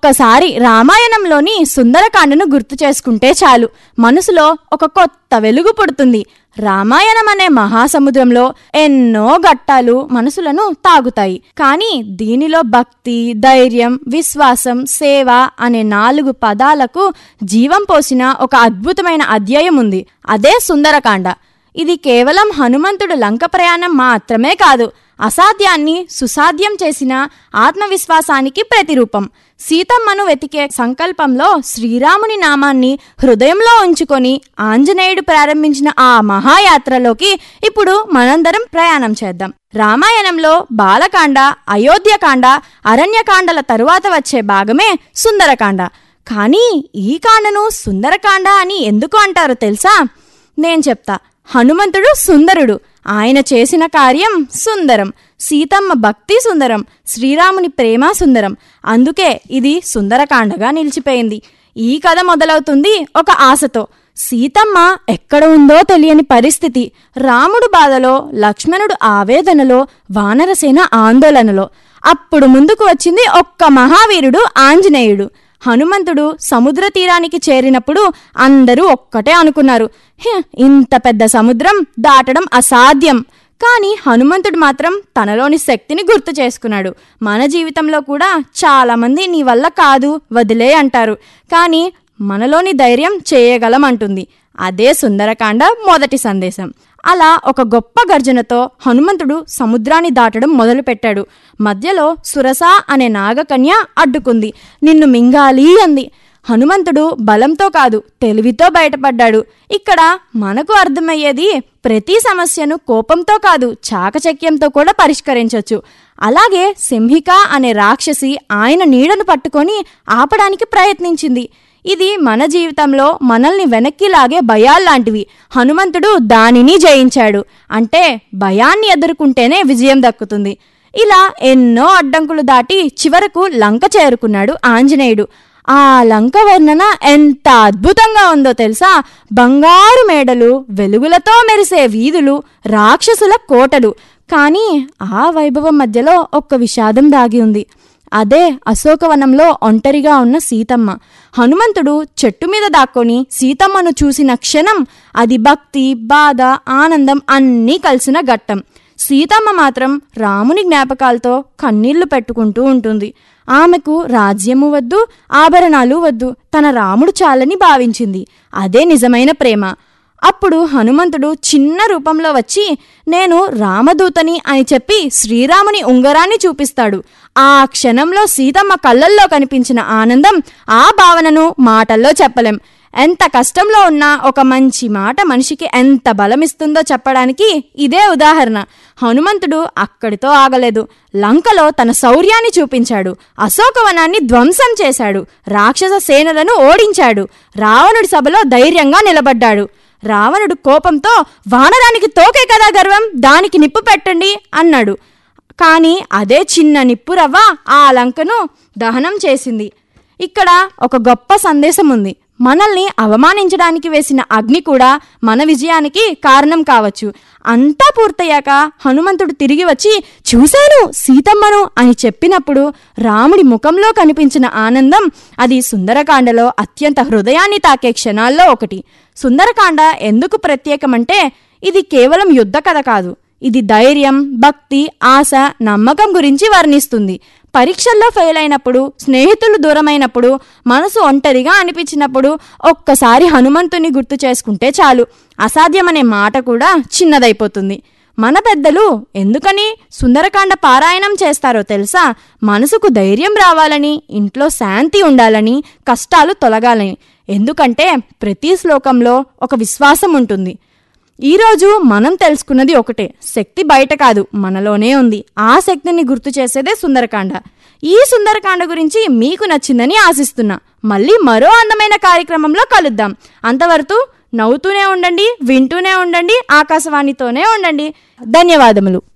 ఒక్కసారి రామాయణంలోని సుందరకాండను గుర్తు చేసుకుంటే చాలు మనసులో ఒక కొత్త వెలుగు పుడుతుంది రామాయణం అనే మహాసముద్రంలో ఎన్నో ఘట్టాలు మనసులను తాగుతాయి కానీ దీనిలో భక్తి ధైర్యం విశ్వాసం సేవ అనే నాలుగు పదాలకు జీవం పోసిన ఒక అద్భుతమైన అధ్యాయం ఉంది అదే సుందరకాండ ఇది కేవలం హనుమంతుడు లంక ప్రయాణం మాత్రమే కాదు అసాధ్యాన్ని సుసాధ్యం చేసిన ఆత్మవిశ్వాసానికి ప్రతిరూపం సీతమ్మను వెతికే సంకల్పంలో శ్రీరాముని నామాన్ని హృదయంలో ఉంచుకొని ఆంజనేయుడు ప్రారంభించిన ఆ మహాయాత్రలోకి ఇప్పుడు మనందరం ప్రయాణం చేద్దాం రామాయణంలో బాలకాండ అయోధ్యకాండ అరణ్యకాండల తరువాత వచ్చే భాగమే సుందరకాండ కానీ ఈ కాండను సుందరకాండ అని ఎందుకు అంటారో తెలుసా నేను చెప్తా హనుమంతుడు సుందరుడు ఆయన చేసిన కార్యం సుందరం సీతమ్మ భక్తి సుందరం శ్రీరాముని ప్రేమ సుందరం అందుకే ఇది సుందరకాండగా నిలిచిపోయింది ఈ కథ మొదలవుతుంది ఒక ఆశతో సీతమ్మ ఎక్కడ ఉందో తెలియని పరిస్థితి రాముడు బాధలో లక్ష్మణుడు ఆవేదనలో వానరసేన ఆందోళనలో అప్పుడు ముందుకు వచ్చింది ఒక్క మహావీరుడు ఆంజనేయుడు హనుమంతుడు సముద్ర తీరానికి చేరినప్పుడు అందరూ ఒక్కటే అనుకున్నారు "హ్, ఇంత పెద్ద సముద్రం దాటడం అసాధ్యం కానీ హనుమంతుడు మాత్రం తనలోని శక్తిని గుర్తు చేసుకున్నాడు మన జీవితంలో కూడా చాలామంది నీ వల్ల కాదు వదిలే అంటారు కానీ మనలోని ధైర్యం చేయగలం అంటుంది అదే సుందరకాండ మొదటి సందేశం అలా ఒక గొప్ప గర్జనతో హనుమంతుడు సముద్రాన్ని దాటడం మొదలుపెట్టాడు మధ్యలో సురస అనే నాగకన్య అడ్డుకుంది నిన్ను మింగాలి అంది హనుమంతుడు బలంతో కాదు తెలివితో బయటపడ్డాడు ఇక్కడ మనకు అర్థమయ్యేది ప్రతి సమస్యను కోపంతో కాదు చాకచక్యంతో కూడా పరిష్కరించవచ్చు అలాగే సింహిక అనే రాక్షసి ఆయన నీడను పట్టుకొని ఆపడానికి ప్రయత్నించింది ఇది మన జీవితంలో మనల్ని వెనక్కి లాగే భయాల్లాంటివి హనుమంతుడు దానిని జయించాడు అంటే భయాన్ని ఎదుర్కొంటేనే విజయం దక్కుతుంది ఇలా ఎన్నో అడ్డంకులు దాటి చివరకు లంక చేరుకున్నాడు ఆంజనేయుడు ఆ లంక వర్ణన ఎంత అద్భుతంగా ఉందో తెలుసా బంగారు మేడలు వెలుగులతో మెరిసే వీధులు రాక్షసుల కోటలు కానీ ఆ వైభవం మధ్యలో ఒక్క విషాదం దాగి ఉంది అదే అశోకవనంలో ఒంటరిగా ఉన్న సీతమ్మ హనుమంతుడు చెట్టు మీద దాక్కొని సీతమ్మను చూసిన క్షణం అది భక్తి బాధ ఆనందం అన్నీ కలిసిన ఘట్టం సీతమ్మ మాత్రం రాముని జ్ఞాపకాలతో కన్నీళ్లు పెట్టుకుంటూ ఉంటుంది ఆమెకు రాజ్యము వద్దు ఆభరణాలు వద్దు తన రాముడు చాలని భావించింది అదే నిజమైన ప్రేమ అప్పుడు హనుమంతుడు చిన్న రూపంలో వచ్చి నేను రామదూతని అని చెప్పి శ్రీరాముని ఉంగరాన్ని చూపిస్తాడు ఆ క్షణంలో సీతమ్మ కళ్ళల్లో కనిపించిన ఆనందం ఆ భావనను మాటల్లో చెప్పలేం ఎంత కష్టంలో ఉన్నా ఒక మంచి మాట మనిషికి ఎంత బలమిస్తుందో చెప్పడానికి ఇదే ఉదాహరణ హనుమంతుడు అక్కడితో ఆగలేదు లంకలో తన శౌర్యాన్ని చూపించాడు అశోకవనాన్ని ధ్వంసం చేశాడు రాక్షస సేనలను ఓడించాడు రావణుడి సభలో ధైర్యంగా నిలబడ్డాడు రావణుడు కోపంతో వానరానికి తోకే కదా గర్వం దానికి నిప్పు పెట్టండి అన్నాడు కానీ అదే చిన్న నిప్పు రవ్వ ఆ లంకను దహనం చేసింది ఇక్కడ ఒక గొప్ప సందేశం ఉంది మనల్ని అవమానించడానికి వేసిన అగ్ని కూడా మన విజయానికి కారణం కావచ్చు అంతా పూర్తయ్యాక హనుమంతుడు తిరిగి వచ్చి చూశాను సీతమ్మను అని చెప్పినప్పుడు రాముడి ముఖంలో కనిపించిన ఆనందం అది సుందరకాండలో అత్యంత హృదయాన్ని తాకే క్షణాల్లో ఒకటి సుందరకాండ ఎందుకు ప్రత్యేకమంటే ఇది కేవలం యుద్ధ కథ కాదు ఇది ధైర్యం భక్తి ఆశ నమ్మకం గురించి వర్ణిస్తుంది పరీక్షల్లో ఫెయిల్ అయినప్పుడు స్నేహితులు దూరమైనప్పుడు మనసు ఒంటరిగా అనిపించినప్పుడు ఒక్కసారి హనుమంతుని గుర్తు చేసుకుంటే చాలు అసాధ్యమనే మాట కూడా చిన్నదైపోతుంది మన పెద్దలు ఎందుకని సుందరకాండ పారాయణం చేస్తారో తెలుసా మనసుకు ధైర్యం రావాలని ఇంట్లో శాంతి ఉండాలని కష్టాలు తొలగాలని ఎందుకంటే ప్రతి శ్లోకంలో ఒక విశ్వాసం ఉంటుంది ఈరోజు మనం తెలుసుకున్నది ఒకటే శక్తి బయట కాదు మనలోనే ఉంది ఆ శక్తిని గుర్తు చేసేదే సుందరకాండ ఈ సుందరకాండ గురించి మీకు నచ్చిందని ఆశిస్తున్నా మళ్ళీ మరో అందమైన కార్యక్రమంలో కలుద్దాం అంతవరకు నవ్వుతూనే ఉండండి వింటూనే ఉండండి ఆకాశవాణితోనే ఉండండి ధన్యవాదములు